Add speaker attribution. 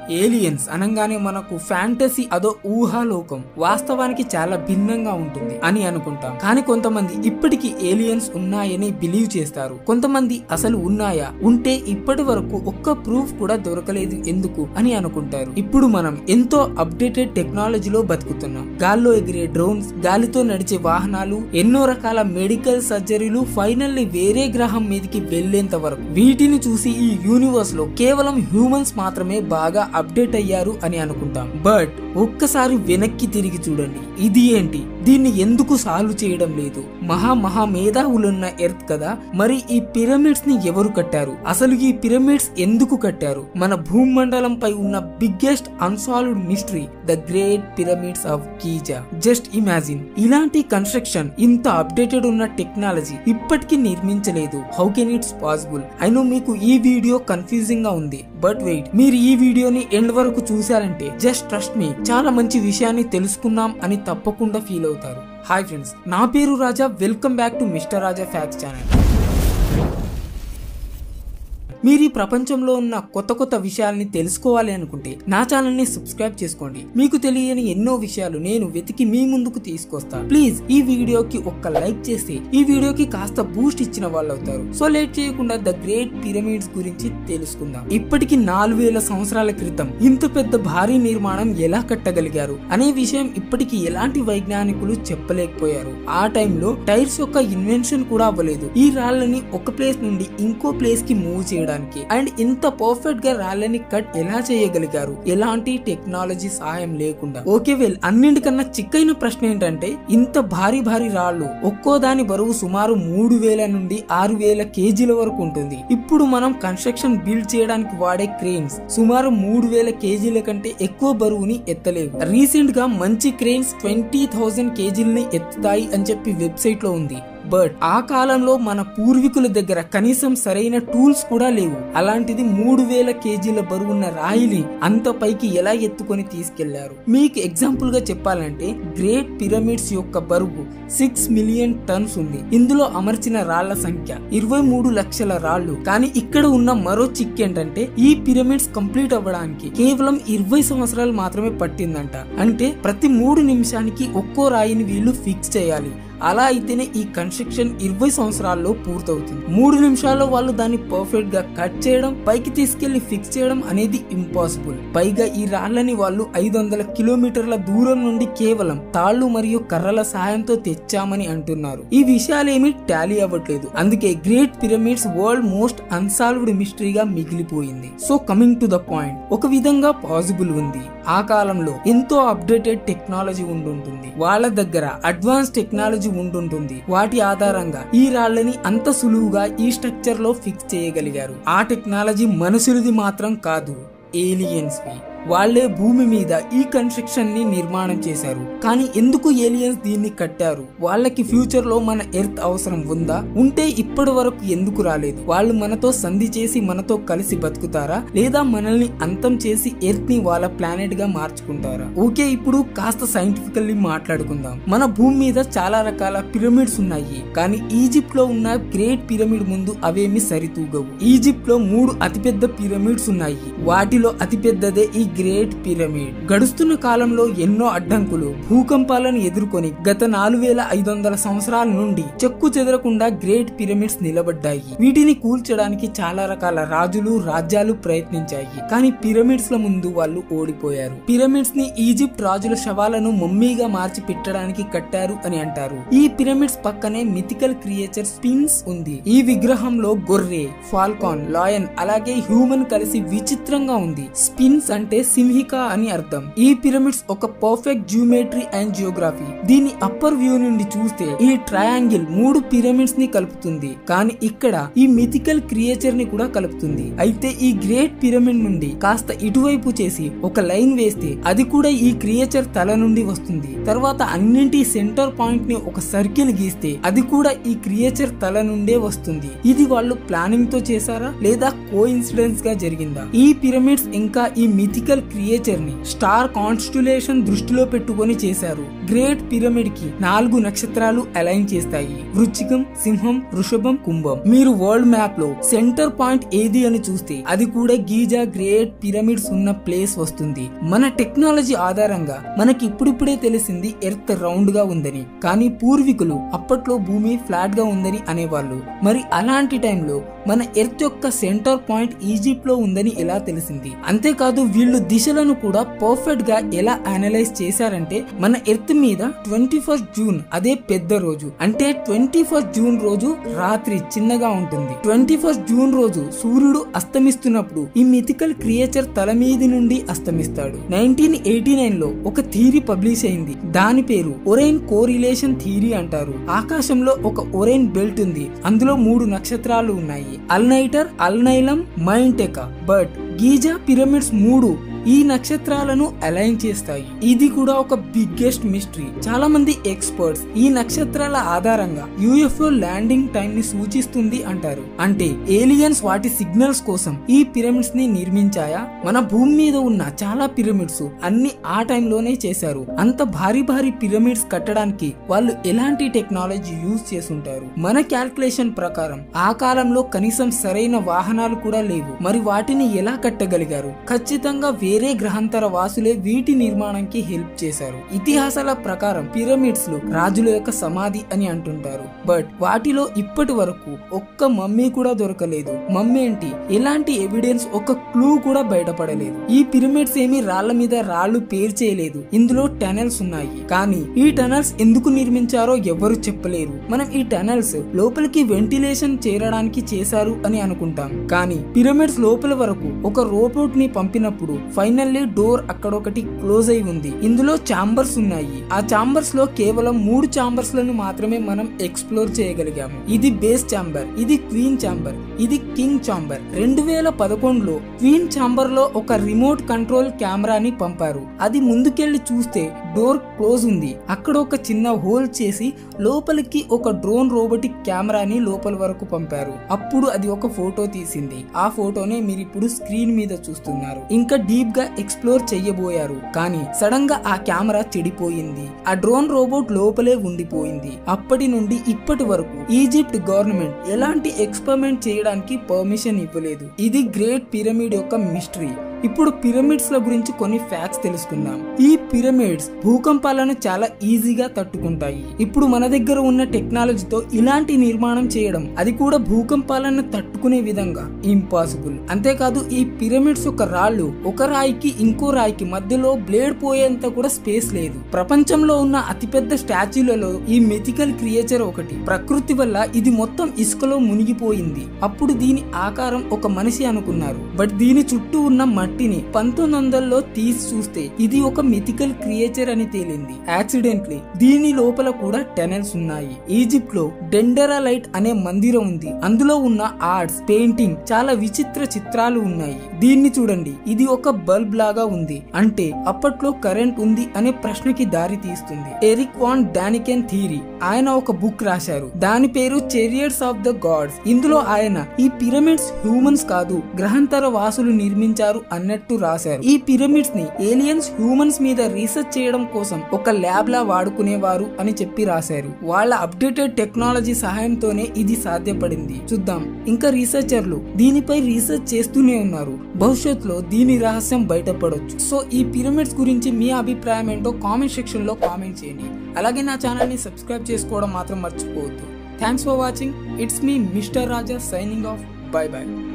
Speaker 1: aliens అనగానే మనకు fantasy అదో ఊహాలోకం వాస్తవానికి చాలా భిన్నంగా ఉంటుంది అని అనుకుంటాం కానీ కొంతమంది ఇప్పటికీ ఏలియన్స్ ఉన్నాయని బిలీవ్ చేస్తారు కొంతమంది అసలు ఉన్నాయా ఉంటే ఇప్పటి వరకు ఒక్క ప్రూఫ్ కూడా దొరకలేదు ఎందుకు అని అనుకుంటారు ఇప్పుడు మనం ఎంతో అప్డేటెడ్ టెక్నాలజీలో బతుకుతున్నాం గాల్లో ఎగిరే డ్రోన్స్ గాలితో నడిచే వాహనాలు ఎన్నో రకాల మెడికల్ సర్జరీలు ఫైనల్లీ వేరే గ్రహం మీదకి వెళ్లేంత వరకు వీటిని చూసి ఈ యూనివర్స్ లో కేవలం హ్యూమన్స్ మాత్రమే బాగా అప్డేట్ అయ్యారు అని అనుకుంటాం బట్ ఒక్కసారి వెనక్కి తిరిగి చూడండి ఇది ఏంటి దీన్ని ఎందుకు సాల్వ్ చేయడం లేదు మహా మహా మేధావులున్న ఎర్త్ కదా మరి ఈ పిరమిడ్స్ ని ఎవరు కట్టారు అసలు ఈ పిరమిడ్స్ ఎందుకు కట్టారు మన భూమండలంపై ఉన్న biggest unsolved mystery the great pyramids of Giza just imagine ఇలాంటి కన్స్ట్రక్షన్ ఇంత అప్డేటెడ్ ఉన్న టెక్నాలజీ ఇప్పటికీ నిర్మించలేదు హౌ కెన్ ఇట్స్ పాసిబుల్ అయినో మీకు ఈ వీడియో కన్ఫ్యూజింగ్ గా ఉంది బట్ వెయిట్ మీరు ఈ వీడియోని ఎండ్ వరకు చూసారంటే జస్ట్ ట్రస్ట్ మీ చాలా మంచి విషయాన్ని తెలుసుకున్నాం అని తప్పకుండా ఫీల్ అవుతారు హాయ్ ఫ్రెండ్స్ నా పేరు Raja welcome back to mister Raja facts channel మీరు ఈ ప్రపంచంలో ఉన్న కొత్త కొత్త విషయాల్ని తెలుసుకోవాలి అనుకుంటే నా ఛానల్ ని సబ్స్క్రైబ్ చేసుకోండి మీకు తెలియని ఎన్నో విషయాలు నేను వెతికి మీ ముందుకు తీసుకొస్తా ప్లీజ్ ఈ వీడియోకి ఒక్క లైక్ చేస్తే ఈ వీడియోకి కాస్త బూస్ట్ ఇచ్చిన వాళ్ళు అవుతారు సో లేట్ చేయకుండా ద గ్రేట్ పిరమిడ్స్ గురించి తెలుసుకుందాం ఇప్పటికి నాలుగు వేల సంవత్సరాల క్రితం ఇంత పెద్ద భారీ నిర్మాణం ఎలా కట్టగలిగారు అనే విషయం ఇప్పటికి ఎలాంటి వైజ్ఞానికులు చెప్పలేకపోయారు ఆ టైంలో టైర్స్ యొక్క ఇన్వెన్షన్ కూడా అవ్వలేదు ఈ రాళ్ళని ఒక ప్లేస్ నుండి ఇంకో ప్లేస్ కి మూవ్ చేయడానికి అండ్ ఇంత పర్ఫెక్ట్ గా రాళ్ళని కట్ ఎలా చేయగలిగారు ఎలాంటి టెక్నాలజీ సహాయం లేకుండా ఓకే వెల్ అన్నింటికన్నా చిక్కైన ప్రశ్న ఏంటంటే ఇంత భారీ భారీ రాళ్ళు ఒక్కో దాని బరువు సుమారు మూడు వేల నుండి ఆరు వేల కేజీల వరకు ఉంటుంది ఇప్పుడు మనం కన్స్ట్రక్షన్ బిల్డ్ చేయడానికి వాడే క్రెయిన్స్ సుమారు మూడు వేల కేజీల కంటే ఎక్కువ బరువుని ఎత్తలేవు రీసెంట్ గా మంచి క్రెయిన్స్ ట్వంటీ థౌసండ్ కేజీలని ఎత్తుతాయి అని చెప్పి వెబ్సైట్ లో ఉంది బట్ ఆ కాలంలో మన పూర్వీకుల దగ్గర కనీసం సరైన టూల్స్ కూడా లేవు అలాంటిది మూడు వేల కేజీల బరువున్న రాయిని అంత పైకి ఎలా ఎత్తుకొని తీసుకెళ్లారు మీకు ఎగ్జాంపుల్ గా చెప్పాలంటే గ్రేట్ పిరమిడ్స్ యొక్క బరువు సిక్స్ మిలియన్ టన్స్ ఉంది ఇందులో అమర్చిన రాళ్ల సంఖ్య ఇరవై మూడు లక్షల రాళ్లు కానీ ఇక్కడ ఉన్న మరో చిక్ ఏంటంటే ఈ పిరమిడ్స్ కంప్లీట్ అవ్వడానికి కేవలం ఇరవై సంవత్సరాలు మాత్రమే పట్టిందంట అంటే ప్రతి మూడు నిమిషానికి ఒక్కో రాయిని వీళ్ళు ఫిక్స్ చేయాలి అలా అయితేనే ఈ కన్స్ట్రక్షన్ ఇరవై సంవత్సరాల్లో పూర్తవుతుంది మూడు నిమిషాల్లో వాళ్ళు దాన్ని పర్ఫెక్ట్ గా కట్ చేయడం పైకి తీసుకెళ్లి ఫిక్స్ చేయడం అనేది ఇంపాసిబుల్ పైగా ఈ రాళ్లని వాళ్ళు ఐదు వందల కిలోమీటర్ల దూరం నుండి కేవలం తాళ్లు మరియు కర్రల సహాయంతో తెచ్చామని అంటున్నారు ఈ విషయాలేమి టాలీ అవ్వట్లేదు అందుకే great pyramids world most unsolved మిస్టరీగా మిగిలిపోయింది so coming to the point ఒక విధంగా పాసిబుల్ ఉంది ఆ కాలంలో ఎంతో అప్డేటెడ్ టెక్నాలజీ ఉండుంటుంది వాళ్ళ దగ్గర అడ్వాన్స్ టెక్నాలజీ ఉండుంటుంది వాటి ఆధారంగా ఈ రాళ్ళని అంత సులువుగా ఈ స్ట్రక్చర్ లో ఫిక్స్ చేయగలిగారు ఆ టెక్నాలజీ మనుషులది మాత్రం కాదు ఏలియన్స్ వి వాళ్లే భూమి మీద ఈ కన్స్ట్రక్షన్ ని నిర్మాణం చేశారు కానీ ఎందుకు ఏలియన్స్ దీన్ని కట్టారు వాళ్ళకి ఫ్యూచర్ లో మన ఎర్త్ అవసరం ఉందా ఉంటే ఇప్పటి వరకు ఎందుకు రాలేదు వాళ్ళు మనతో సంధి చేసి మనతో కలిసి బతుకుతారా లేదా మనల్ని అంతం చేసి ఎర్త్ ని వాళ్ళ ప్లానెట్ గా మార్చుకుంటారా ఓకే ఇప్పుడు కాస్త సైంటిఫికల్లీ మాట్లాడుకుందాం మన భూమి మీద చాలా రకాల పిరమిడ్స్ ఉన్నాయి కానీ ఈజిప్ట్ లో ఉన్న గ్రేట్ పిరమిడ్ ముందు అవేమి సరితూగవు ఈజిప్ట్ లో మూడు అతిపెద్ద పిరమిడ్స్ ఉన్నాయి వాటిలో అతిపెద్దదే ఈ గ్రేట్ పిరమిడ్ గడుస్తున్న కాలంలో ఎన్నో అడ్డంకులు భూకంపాలను ఎదుర్కొని గత నాలుగు వేల ఐదు వందల సంవత్సరాల నుండి చెక్కు చెదరకుండా గ్రేట్ పిరమిడ్స్ నిలబడ్డాయి వీటిని కూల్చడానికి చాలా రకాల రాజులు రాజ్యాలు ప్రయత్నించాయి కానీ పిరమిడ్స్ ల ముందు వాళ్ళు ఓడిపోయారు పిరమిడ్స్ ని ఈజిప్ట్ రాజుల శవాలను మమ్మీగా మార్చి పెట్టడానికి కట్టారు అని అంటారు ఈ పిరమిడ్స్ పక్కనే మిథికల్ క్రియేచర్ స్పిన్స్ ఉంది ఈ విగ్రహంలో గొర్రె ఫాల్కాన్ లాయన్ అలాగే హ్యూమన్ కలిసి విచిత్రంగా ఉంది స్పిన్స్ అంటే సింహిక అని అర్థం ఈ పిరమిడ్స్ ఒక పర్ఫెక్ట్ జియోమెట్రీ అండ్ జియోగ్రఫీ దీని అప్పర్ వ్యూ నుండి చూస్తే ఈ ట్రయాంగిల్ మూడు పిరమిడ్స్ ని కలుపుతుంది కానీ ఇక్కడ ఈ మిథికల్ క్రియేచర్ ని కూడా కలుపుతుంది అయితే ఈ గ్రేట్ పిరమిడ్ నుండి కాస్త ఇటువైపు చేసి ఒక లైన్ వేస్తే అది కూడా ఈ క్రియేచర్ తల నుండి వస్తుంది తర్వాత అన్నింటి సెంటర్ పాయింట్ ని ఒక సర్కిల్ గీస్తే అది కూడా ఈ క్రియేచర్ తల నుండే వస్తుంది ఇది వాళ్ళు ప్లానింగ్ తో చేశారా లేదా కో ఇన్సిడెన్స్ గా జరిగిందా ఈ పిరమిడ్స్ ఇంకా ఈ మిథికల్ మిథికల్ క్రియేచర్ ని స్టార్ కాన్స్టిలేషన్ దృష్టిలో పెట్టుకొని చేశారు గ్రేట్ పిరమిడ్ కి నాలుగు నక్షత్రాలు అలైన్ చేస్తాయి వృచ్చికం సింహం వృషభం కుంభం మీరు వరల్డ్ మ్యాప్ లో సెంటర్ పాయింట్ ఏది అని చూస్తే అది కూడా గీజా గ్రేట్ పిరమిడ్స్ ఉన్న ప్లేస్ వస్తుంది మన టెక్నాలజీ ఆధారంగా మనకి ఇప్పుడిప్పుడే తెలిసింది ఎర్త్ రౌండ్ గా ఉందని కానీ పూర్వీకులు అప్పట్లో భూమి ఫ్లాట్ గా ఉందని అనేవాళ్ళు మరి అలాంటి టైంలో మన ఎర్త్ యొక్క సెంటర్ పాయింట్ ఈజిప్ట్ లో ఉందని ఎలా తెలిసింది అంతేకాదు వీళ్ళు దిశలను కూడా పర్ఫెక్ట్ గా ఎలా అనలైజ్ చేశారంటే మన ఎర్త్ మీద ట్వంటీ ఫస్ట్ జూన్ అదే పెద్ద రోజు అంటే ట్వంటీ ఫస్ట్ జూన్ రోజు రాత్రి చిన్నగా ఉంటుంది ట్వంటీ ఫస్ట్ జూన్ రోజు సూర్యుడు అస్తమిస్తున్నప్పుడు ఈ మిథికల్ క్రియేచర్ తల మీది నుండి అస్తమిస్తాడు నైన్టీన్ ఎయిటీ నైన్ లో ఒక థీరీ పబ్లిష్ అయింది దాని పేరు ఒరైన్ కోరిలేషన్ థీరీ అంటారు ఆకాశంలో ఒక ఒరైన్ బెల్ట్ ఉంది అందులో మూడు నక్షత్రాలు ఉన్నాయి Alnitak Alnilam Mintaka but Giza pyramids మూడు ఈ నక్షత్రాలను అలైన్ చేస్తాయి ఇది కూడా ఒక బిగ్గెస్ట్ మిస్టరీ చాలా మంది ఎక్స్పర్ట్స్ ఈ నక్షత్రాల ఆధారంగా యుఎఫ్ఓ ల్యాండింగ్ టైం ని సూచిస్తుంది అంటారు అంటే ఏలియన్స్ వాటి సిగ్నల్స్ కోసం ఈ పిరమిడ్స్ ని నిర్మించాయా మన భూమి మీద ఉన్న చాలా పిరమిడ్స్ అన్ని ఆ టైంలోనే చేశారు అంత భారీ భారీ పిరమిడ్స్ కట్టడానికి వాళ్ళు ఎలాంటి టెక్నాలజీ యూజ్ చేసుంటారు మన క్యాల్కులేషన్ ప్రకారం ఆ కాలంలో కనీసం సరైన వాహనాలు కూడా లేవు మరి వాటిని ఎలా కట్టగలిగారు ఖచ్చితంగా వేరే గ్రహాంతర వాసులే వీటి నిర్మాణానికి హెల్ప్ చేశారు ఇతిహాసాల ప్రకారం పిరమిడ్స్ లు రాజుల యొక్క సమాధి అని అంటుంటారు బట్ వాటిలో ఇప్పటి వరకు ఒక్క మమ్మీ కూడా దొరకలేదు మమ్మీ ఏంటి ఎలాంటి ఎవిడెన్స్ ఒక క్లూ కూడా బయటపడలేదు ఈ పిరమిడ్స్ ఏమి రాళ్ల మీద రాళ్లు పేర్చేయలేదు ఇందులో టనల్స్ ఉన్నాయి కానీ ఈ టనల్స్ ఎందుకు నిర్మించారో ఎవరు చెప్పలేరు మనం ఈ టనల్స్ లోపలికి వెంటిలేషన్ చేరడానికి చేశారు అని అనుకుంటాం కానీ పిరమిడ్స్ లోపల వరకు ఒక రోబోట్ ని పంపినప్పుడు ఫైనల్లీ డోర్ అక్కడ ఒకటి క్లోజ్ అయి ఉంది ఇందులో చాంబర్స్ ఉన్నాయి ఆ చాంబర్స్ లో కేవలం మూడు చాంబర్స్ లను మాత్రమే మనం ఎక్స్ప్లోర్ చేయగలిగాము ఇది బేస్ చాంబర్ ఇది క్వీన్ చాంబర్ ఇది కింగ్ చాంబర్ రెండు వేల పదకొండులో క్వీన్ చాంబర్ లో ఒక రిమోట్ కంట్రోల్ కెమెరాని పంపారు అది ముందుకెళ్లి చూస్తే డోర్ క్లోజ్ ఉంది అక్కడ ఒక చిన్న హోల్ చేసి లోపలికి ఒక డ్రోన్ రోబోటిక్ కెమెరాని లోపల వరకు పంపారు అప్పుడు అది ఒక ఫోటో తీసింది ఆ ఫోటోనే మీరు ఇప్పుడు స్క్రీన్ మీద చూస్తున్నారు ఇంకా డీప్ గా ఎక్స్ప్లోర్ చెయ్యబోయారు కానీ సడన్ గా ఆ కెమెరా చెడిపోయింది ఆ డ్రోన్ రోబోట్ లోపలే ఉండిపోయింది అప్పటి నుండి ఇప్పటి వరకు ఈజిప్ట్ గవర్నమెంట్ ఎలాంటి ఎక్స్పెరిమెంట్ చేయడానికి పర్మిషన్ ఇవ్వలేదు ఇది గ్రేట్ పిరమిడ్ యొక్క మిస్టరీ ఇప్పుడు పిరమిడ్స్ ల గురించి కొన్ని ఫ్యాక్ట్స్ తెలుసుకుందాం ఈ పిరమిడ్స్ భూకంపాలను చాలా ఈజీగా తట్టుకుంటాయి ఇప్పుడు మన దగ్గర ఉన్న టెక్నాలజీతో ఇలాంటి నిర్మాణం చేయడం అది కూడా భూకంపాలను తట్టుకునే విధంగా ఇంపాసిబుల్ అంతేకాదు ఈ పిరమిడ్స్ యొక్క రాళ్ళు ఒక రాయికి ఇంకో రాయికి మధ్యలో బ్లేడ్ పోయేంత కూడా స్పేస్ లేదు ప్రపంచంలో ఉన్న అతిపెద్ద స్టాచ్యూలలో ఈ మెథికల్ క్రియేచర్ ఒకటి ప్రకృతి వల్ల ఇది మొత్తం ఇసుకలో మునిగిపోయింది అప్పుడు దీని ఆకారం ఒక మనిషి అనుకున్నారు బట్ దీని చుట్టూ ఉన్న మట్టిని పంతొమ్మిది వందల్లో తీసి చూస్తే ఇది ఒక మిథికల్ క్రియేచర్ అని తేలింది యాక్సిడెంట్లీ దీని లోపల కూడా టెనల్స్ ఉన్నాయి ఈజిప్ట్ లో డెండరా లైట్ అనే మందిరం ఉంది అందులో ఉన్న ఆర్ట్స్ పెయింటింగ్ చాలా విచిత్ర చిత్రాలు ఉన్నాయి దీన్ని చూడండి ఇది ఒక బల్బ్ లాగా ఉంది అంటే అప్పట్లో కరెంట్ ఉంది అనే ప్రశ్నకి దారి తీస్తుంది ఎరిక్ వాన్ డానికెన్ థీరీ ఆయన ఒక బుక్ రాశారు దాని పేరు చెరియర్స్ ఆఫ్ ద గాడ్స్ ఇందులో ఆయన ఈ పిరమిడ్స్ హ్యూమన్స్ కాదు గ్రహాంతర వాసులు నిర్మించారు అన్నట్టు రాశారు ఈ పిరమిడ్స్ ని ఏలియన్స్ హ్యూమన్స్ మీద రీసెర్చ్ చేయడం కోసం ఒక ల్యాబ్ లా వాడుకునేవారు అని చెప్పి రాశారు వాళ్ళ అప్డేటెడ్ టెక్నాలజీ సహాయంతోనే ఇది సాధ్యపడింది చూద్దాం ఇంకా రీసెర్చర్లు దీనిపై రీసెర్చ్ చేస్తూనే ఉన్నారు భవిష్యత్తులో దీని రహస్యం బయటపడొచ్చు సో ఈ పిరమిడ్స్ గురించి మీ అభిప్రాయం ఏంటో కామెంట్ సెక్షన్ లో కామెంట్ చేయండి అలాగే నా ఛానల్ ని సబ్స్క్రైబ్ చేసుకోవడం మాత్రం మర్చిపోవద్దు thanks for watching it's me mister Raja signing off bye by